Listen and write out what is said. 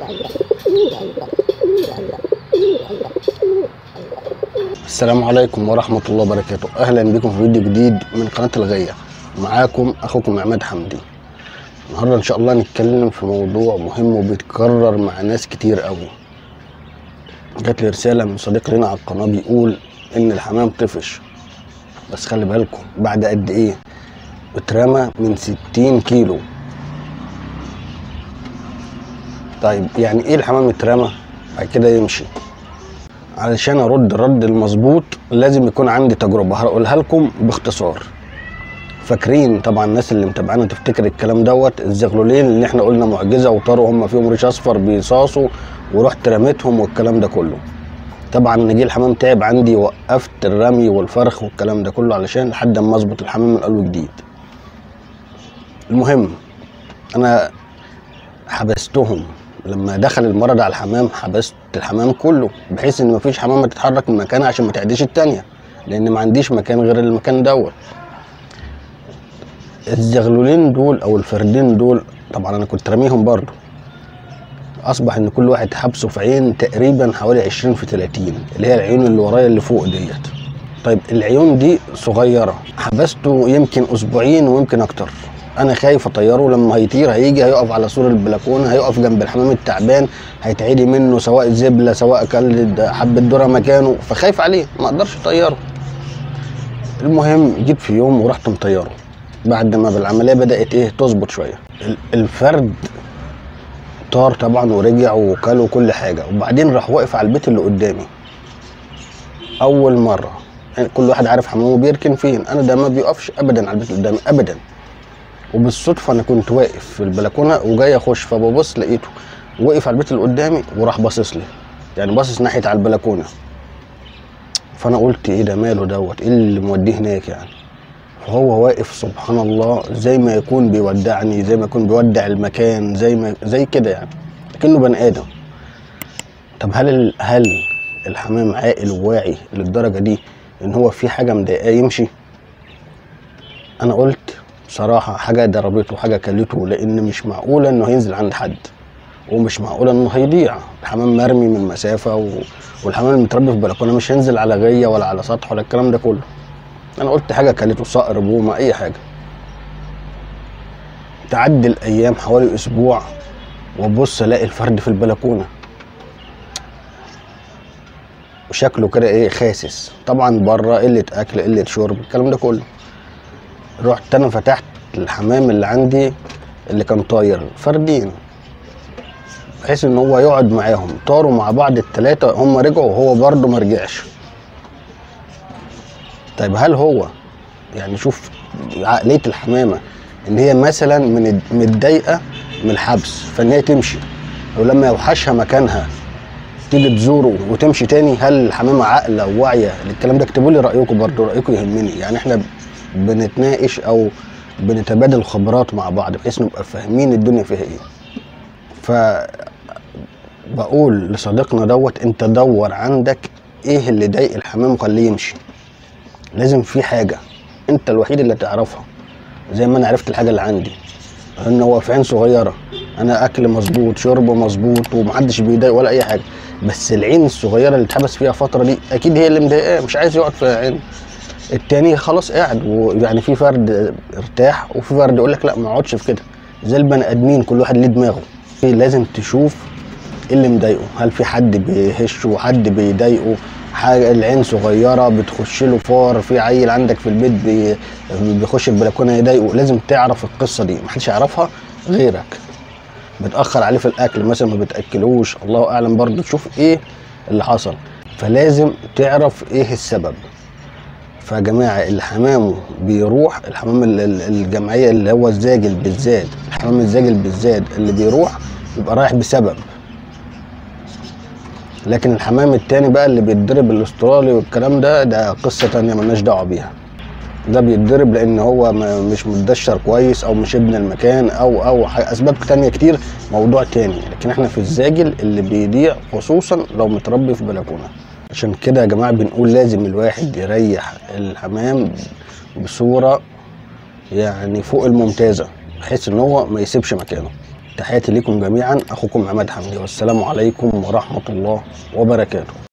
السلام عليكم ورحمة الله وبركاته أهلا بكم في فيديو جديد من قناة الغية معاكم أخوكم عماد حمدي النهاردة إن شاء الله نتكلم في موضوع مهم وبيتكرر مع ناس كتير قوي جات لي رسالة من صديق لنا على القناة بيقول إن الحمام طفش بس خلي بالكم بعد قد إيه اترمى من 60 كيلو طيب يعني إيه الحمام اترمى بعد كده يمشي علشان ارد الرد المظبوط لازم يكون عندي تجربه هقولها لكم باختصار فاكرين طبعا الناس اللي متابعانا تفتكر الكلام دوت الزغلولين اللي احنا قلنا معجزه وطاروا هم فيهم ريش اصفر بيصاصوا ورحت رميتهم والكلام ده كله طبعا نجي الحمام تعب عندي وقفت الرمي والفرخ والكلام ده كله علشان لحد ما اظبط الحمام من اول وجديد المهم انا حبستهم لما دخل المرض على الحمام حبست الحمام كله بحيث ان مفيش حمامه تتحرك من مكانها عشان ما تعديش التانية لان ما عنديش مكان غير المكان دوت الزغلولين دول او الفردين دول طبعا انا كنت راميهم برضو اصبح ان كل واحد حبسه في عين تقريبا حوالي 20 في 30 اللي هي العيون اللي ورايا اللي فوق ديت طيب العيون دي صغيره حبسته يمكن اسبوعين ويمكن اكتر انا خايف اطيره لما هيطير هيجي هيقف على سور البلكونه هيقف جنب الحمام التعبان هيتعدي منه سواء زبله سواء كل حبه ذره مكانه فخايف عليه ما اقدرش اطيره المهم جيت في يوم ورحت مطيره بعد ما بالعمليه بدات ايه تظبط شويه ال- الفرد طار طبعا ورجع وكل وكل حاجه وبعدين راح واقف على البيت اللي قدامي اول مره يعني كل واحد عارف حمامه بيركن فين انا ده ما بيقفش ابدا على البيت اللي قدامي ابدا وبالصدفه انا كنت واقف في البلكونه وجاي اخش فببص لقيته وقف على البيت اللي قدامي وراح باصص لي يعني باصص ناحيه على البلكونه فانا قلت ايه ده ماله دوت ايه اللي موديه هناك يعني فهو واقف سبحان الله زي ما يكون بيودعني زي ما يكون بيودع المكان زي ما زي كده يعني كأنه بني ادم طب هل ال- هل الحمام عاقل وواعي للدرجه دي ان هو في حاجه مضايقاه يمشي انا قلت بصراحه حاجه ضربته حاجه كلته لان مش معقوله انه هينزل عند حد ومش معقوله انه هيضيع الحمام مرمي من مسافه و... والحمام المتربي في البلكونه مش هينزل على غيه ولا على سطح ولا الكلام ده كله انا قلت حاجه كلته صقر بومه اي حاجه تعدي الايام حوالي اسبوع وابص الاقي الفرد في البلكونه وشكله كده ايه خاسس طبعا بره قله اكل قله شرب الكلام ده كله رحت انا فتحت الحمام اللي عندي اللي كان طاير فردين بحيث ان هو يقعد معاهم طاروا مع بعض التلاتة هم رجعوا وهو برضه ما رجعش طيب هل هو يعني شوف عقلية الحمامة ان هي مثلا من متضايقة من الحبس فان هي تمشي ولما يوحشها مكانها تيجي تزوره وتمشي تاني هل الحمامة عاقلة وواعية للكلام ده اكتبوا لي رأيكم برضه رأيكم يهمني يعني احنا بنتناقش او بنتبادل خبرات مع بعض بحيث نبقى فاهمين الدنيا فيها ايه ف بقول لصديقنا دوت انت دور عندك ايه اللي ضايق الحمام وخليه يمشي لازم في حاجه انت الوحيد اللي تعرفها زي ما انا عرفت الحاجه اللي عندي ان هو في عين صغيره انا اكل مظبوط شرب مظبوط ومحدش بيضايق ولا اي حاجه بس العين الصغيره اللي اتحبس فيها فتره دي اكيد هي اللي مضايقاه مش عايز يقعد في عين التاني خلاص قاعد ويعني في فرد ارتاح وفي فرد يقول لك لا ما اقعدش في كده زي البني ادمين كل واحد ليه دماغه في لازم تشوف ايه اللي مضايقه هل في حد بيهشه حد بيضايقه حاجه العين صغيره بتخش له فار في عيل عندك في البيت بي بيخش البلكونه يضايقه لازم تعرف القصه دي محدش يعرفها غيرك بتاخر عليه في الاكل مثلا ما بتاكلوش الله اعلم برضه تشوف ايه اللي حصل فلازم تعرف ايه السبب فيا جماعه اللي حمامه بيروح الحمام ال- ال- الجمعيه اللي هو الزاجل بالذات الحمام الزاجل بالذات اللي بيروح يبقى رايح بسبب لكن الحمام التاني بقى اللي بيتضرب الاسترالي والكلام ده ده قصه تانية ملناش دعوه بيها ده بيتضرب لان هو ما- مش متدشر كويس او مش ابن المكان او او ح- اسباب تانية كتير موضوع تاني لكن احنا في الزاجل اللي بيضيع خصوصا لو متربي في بلكونه عشان كده يا جماعه بنقول لازم الواحد يريح الحمام بصوره يعني فوق الممتازه بحيث ان هو ما يسيبش مكانه تحياتي لكم جميعا اخوكم عماد حمدي والسلام عليكم ورحمه الله وبركاته